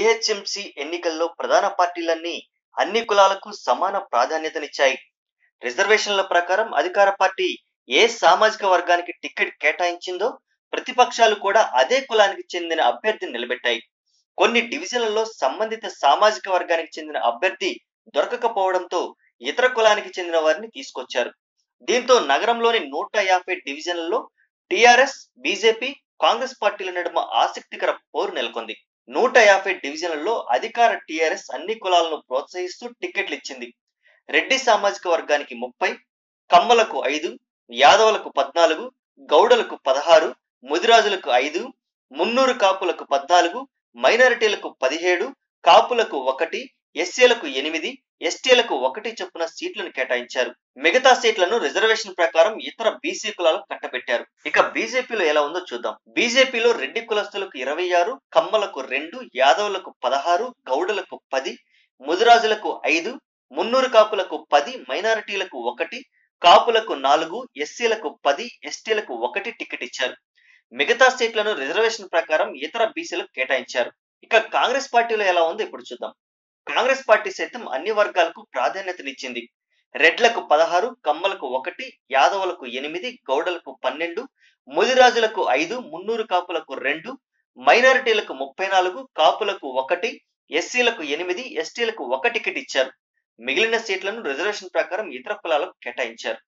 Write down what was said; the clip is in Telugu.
జీహెచ్ఎంసీ ఎన్నికల్లో ప్రధాన పార్టీలన్నీ అన్ని కులాలకు సమాన ప్రాధాన్యతనిచ్చాయి రిజర్వేషన్ల ప్రకారం అధికార పార్టీ ఏ సామాజిక వర్గానికి టికెట్ కేటాయించిందో ప్రతిపక్షాలు కూడా అదే కులానికి చెందిన అభ్యర్థిని నిలబెట్టాయి కొన్ని డివిజన్లలో సంబంధిత సామాజిక వర్గానికి చెందిన అభ్యర్థి దొరకకపోవడంతో ఇతర కులానికి చెందిన వారిని తీసుకొచ్చారు దీంతో నగరంలోని నూట యాభై డివిజన్లలో టిఆర్ఎస్ బీజేపీ కాంగ్రెస్ పార్టీల నడుమ ఆసక్తికర పోరు నెలకొంది నూట యాభై డివిజన్లలో అధికార టిఆర్ఎస్ అన్ని కులాలను ప్రోత్సహిస్తూ టికెట్లు ఇచ్చింది రెడ్డి సామాజిక వర్గానికి ముప్పై కమ్మలకు ఐదు యాదవులకు పద్నాలుగు గౌడలకు పదహారు ముదిరాజులకు ఐదు మున్నూరు కాపులకు పద్నాలుగు మైనారిటీలకు పదిహేడు కాపులకు ఒకటి ఎస్సీలకు ఎనిమిది ఎస్టీలకు ఒకటి చొప్పున సీట్లను కేటాయించారు మిగతా సీట్లను రిజర్వేషన్ ప్రకారం ఇతర బీసీ కులాలకు కట్టబెట్టారు ఇక బీజేపీలో ఎలా ఉందో చూద్దాం బీజేపీలో రెడ్డి కులస్తులకు ఇరవై ఆరు కమ్మలకు రెండు యాదవులకు పదహారు గౌడలకు పది ముదిరాజులకు ఐదు మున్నూరు కాపులకు పది మైనారిటీలకు ఒకటి కాపులకు నాలుగు ఎస్సీలకు పది ఎస్టీలకు ఒకటి టికెట్ ఇచ్చారు మిగతా సీట్లను రిజర్వేషన్ ప్రకారం ఇతర బీసీలకు కేటాయించారు ఇక కాంగ్రెస్ పార్టీలో ఎలా ఉందో ఇప్పుడు చూద్దాం కాంగ్రెస్ పార్టీ సైతం అన్ని వర్గాలకు ప్రాధాన్యతనిచ్చింది రెడ్లకు పదహారు కమ్మలకు ఒకటి యాదవులకు ఎనిమిది గౌడలకు పన్నెండు ముదిరాజులకు ఐదు మున్నూరు కాపులకు రెండు మైనారిటీలకు ముప్పై నాలుగు కాపులకు ఒకటి ఎస్సీలకు ఎనిమిది ఎస్టీలకు ఒక టికెట్ ఇచ్చారు మిగిలిన సీట్లను రిజర్వేషన్ ప్రకారం ఇతర కులాలకు కేటాయించారు